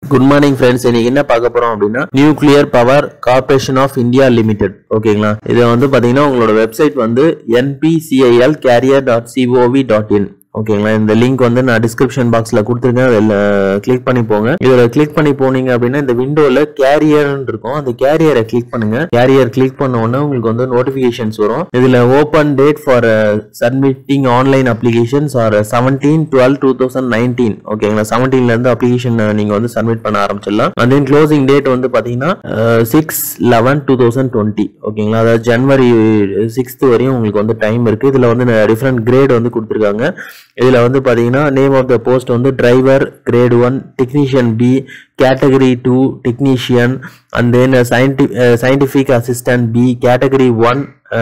good morning friends இன்னைக்கு என்ன பார்க்க போறோம் அப்படின்னா nuclear power corporation of India limited ஓகேங்களா இது வந்து பாத்தீங்கன்னா உங்களோட வெப்சைட் வந்து NPCIL career dot GOV dot in ஓகேங்களா இந்த லிங்க் வந்து நான் டிஸ்கிரிப்ஷன் பாக்ஸ்ல கொடுத்துருக்கேன் அதில் கிளிக் பண்ணி போங்க இதுல கிளிக் பண்ணி போனீங்க அப்படின்னா இந்த விண்டோல கேரியர்னு இருக்கும் அந்த கேரியரை கிளிக் பண்ணுங்க கேரியர் கிளிக் பண்ண உடனே உங்களுக்கு வந்து நோட்டிபிகேஷன்ஸ் வரும் இதுல open date for submitting online applications are seventeen twelve two thousand nineteen ஓகேங்களா செவன்டீன்ல இருந்து அப்ளிகேஷன் நீங்க வந்து சப்மிட் பண்ண ஆரம்பிச்சிடலாம் அண்ட் தென் க்ளோசிங் டேட் வந்து பாத்தீங்கன்னா six eleven two thousand twenty ஓகேங்களா அதாவது ஜனவரி சிக்ஸ்த் வரையும் உங்களுக்கு வந்து டைம் இருக்கு இதுல வந்து டிஃப்ரெண்ட் கிரேட் வந்து கொடுத்துருக்காங்க இதுல வந்து பாத்தீங்கன்னா நேம் ஆஃப் த போஸ்ட் வந்து driver grade one technician B category two technician and then scientific assistant B category one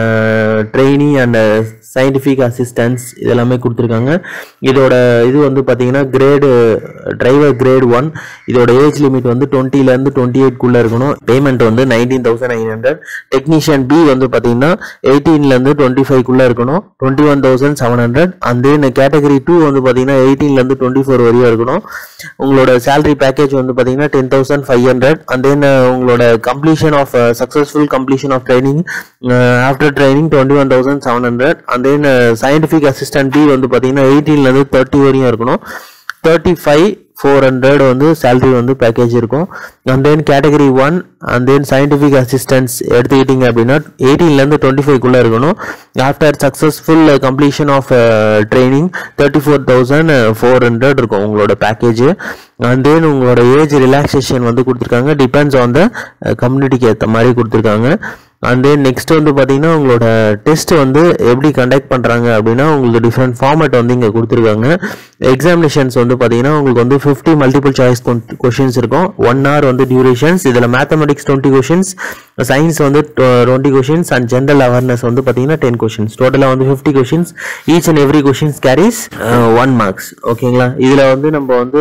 trainee and scientific assistance இதெல்லாமே கொடுத்துருக்காங்க இதோட இது வந்து பார்த்தீங்கன்னா கிரேடு டிரைவர் கிரேட் ஒன் இதோட ஏஜ் லிமிட் வந்து டுவெண்ட்டிலேருந்து டுவெண்ட்டி எயிட்குள்ளே இருக்கணும் பேமெண்ட் வந்து nineteen thousand nine hundred technician B வந்து பார்த்தீங்கன்னா எயிட்டீன்லேருந்து டுவெண்ட்டி ஃபைவ்க்குள்ளே இருக்கணும் twenty one thousand seven hundred and then category two வந்து பார்த்தீங்கன்னா எயிட்டீன்லேருந்து டுவெண்ட்டி ஃபோர் வரையும் இருக்கணும் உங்களோட சேலரி பேக்கேஜ் வந்து பார்த்தீங்கன்னா ten thousand five hundred and then உங்களோட completion of successful completion of training after training twenty one thousand seven hundred and then scientific assistant B வந்து பார்த்தீங்கன்னா எயிட்டீன்லேருந்து தேர்ட்டி வரையும் இருக்கணும் தேர்ட்டி ஃபைவ் ஃபோர் ஹண்ட்ரட் வந்து salary வந்து பேக்கேஜ் இருக்கும் and then category one and then scientific assistance எடுத்துக்கிட்டீங்க அப்படின்னா எயிட்டீன்லேருந்து டுவெண்ட்டி ஃபைவ்க்குள்ளே இருக்கணும் after successful completion of training thirty four thousand four hundred இருக்கும் உங்களோட பேக்கேஜ் அண்ட் தென் உங்களோட ஏஜ் ரிலாக்ஸேஷன் வந்து கொடுத்துருக்காங்க டிபெண்ட்ஸ் ஆன் த கம்யூனிட்டிக்கு ஏற்ற மாதிரி கொடுத்துருக்காங்க அண்ட் தென் நெக்ஸ்ட் வந்து பார்த்தீங்கன்னா உங்களோட டெஸ்ட் வந்து எப்படி கண்டக்ட் பண்ணுறாங்க அப்படின்னா உங்களுக்கு டிஃப்ரெண்ட் ஃபார்மேட் வந்து இங்கே கொடுத்துருக்காங்க எக்ஸாமினேஷன்ஸ் வந்து பார்த்தீங்கன்னா உங்களுக்கு வந்து ஃபிஃப்டி மல்டிபிள் சாய்ஸ் கொஷின்ஸ் இருக்கும் ஒன் ஹவர் வந்து டியூரேஷன்ஸ் இதில் மேத்தமெட்டிக்ஸ் டுவெண்ட்டி கொஷின்ஸ் சயின்ஸ் வந்து twenty questions and general awareness வந்து பார்த்தீங்கன்னா டென் கொஷின்ஸ் டோட்டலாக வந்து fifty questions each and every questions carries one marks ஓகேங்களா இதில் வந்து நம்ம வந்து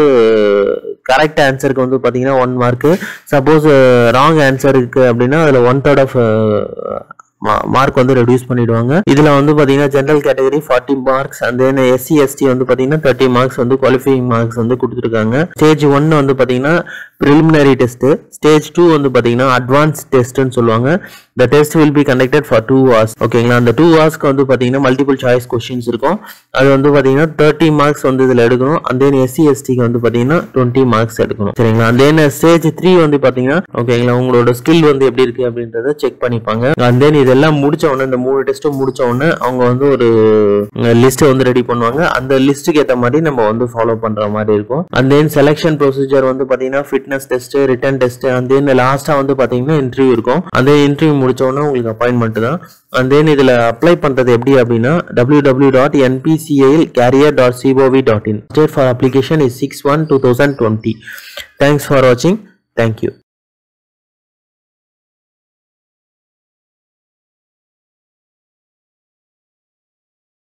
கரெக்ட் ஆன்சருக்கு வந்து பார்த்தீங்கன்னா one mark suppose wrong answer இருக்கு அப்படின்னா அதில் ஒன் தேர்ட் ஆஃப் மார்க் வந்து ரெடியூஸ் பண்ணிடுவாங்க இதுல வந்து பாத்தீங்கன்னா general category forty marks and then SC ST வந்து பாத்தீங்கன்னா தேர்ட்டி மார்க்ஸ் வந்து குவாலிஃபைங் மார்க்ஸ் வந்து கொடுத்துருக்காங்க ஸ்டேஜ் ஒன் வந்து பாத்தீங்கன்னா ப்ரிலிமினரி டெஸ்ட் ஸ்டேஜ் டூ வந்து பாத்தீங்கன்னா அட்வான்ஸ் டெஸ்ட்னு சொல்லுவாங்க the test will be conducted for two hours ஓகேங்களா அந்த டூ ஹவர்ஸ்க்கு வந்து பாத்தீங்கன்னா மல்டிபிள் சாய்ஸ் கொஸ்டின்ஸ் இருக்கும் அது வந்து பாத்தீங்கன்னா தேர்ட்டி மார்க்ஸ் வந்து இதுல எடுக்கணும் அண்ட் தென் எஸ்சி எஸ்டிக்கு வந்து பாத்தீங்கன்னா டுவெண்ட்டி மார்க்ஸ் எடுக்கணும் சரிங்களா அண்ட் தென் ஸ்டேஜ் த்ரீ வந்து பாத்தீங்கன்னா ஓகேங்களா உங்களோட ஸ்கில் வந்து எப்படி இருக்கு அப்படின்றத செக் பண்ணிப்பாங்க அண்ட் தென் இதெல்லாம் முடிச்ச உடனே இந்த மூணு டெஸ்ட்டும் முடிச்ச உடனே அவங்க வந்து ஒரு லிஸ்ட் வந்து ரெடி பண்ணுவாங்க அந்த லிஸ்ட்டுக்கு ஏற்ற மாதிரி நம்ம வந்து ஃபாலோ பண்ற மாதிரி இருக்கும் அண்ட் தென் செலெக்ஷன் ப்ரொசீஜர் வந்து பாத்தீங்கன்னா fitness test written test and then லாஸ்டா வந்து பாத்தீங்கன்னா இன்டர்வியூ இருக்கும் அந்த இன்டர்வியூ முடிச்ச உடனே உங்களுக்கு அப்பாயின்மெண்ட் தான் அண்ட் தென் இதுல அப்ளை பண்றது எப்படி அப்படின்னா W W dot NPCIL career dot GOV dot in state for application is six one two thousand twenty thanks for வாட்சிங் தேங்க்யூ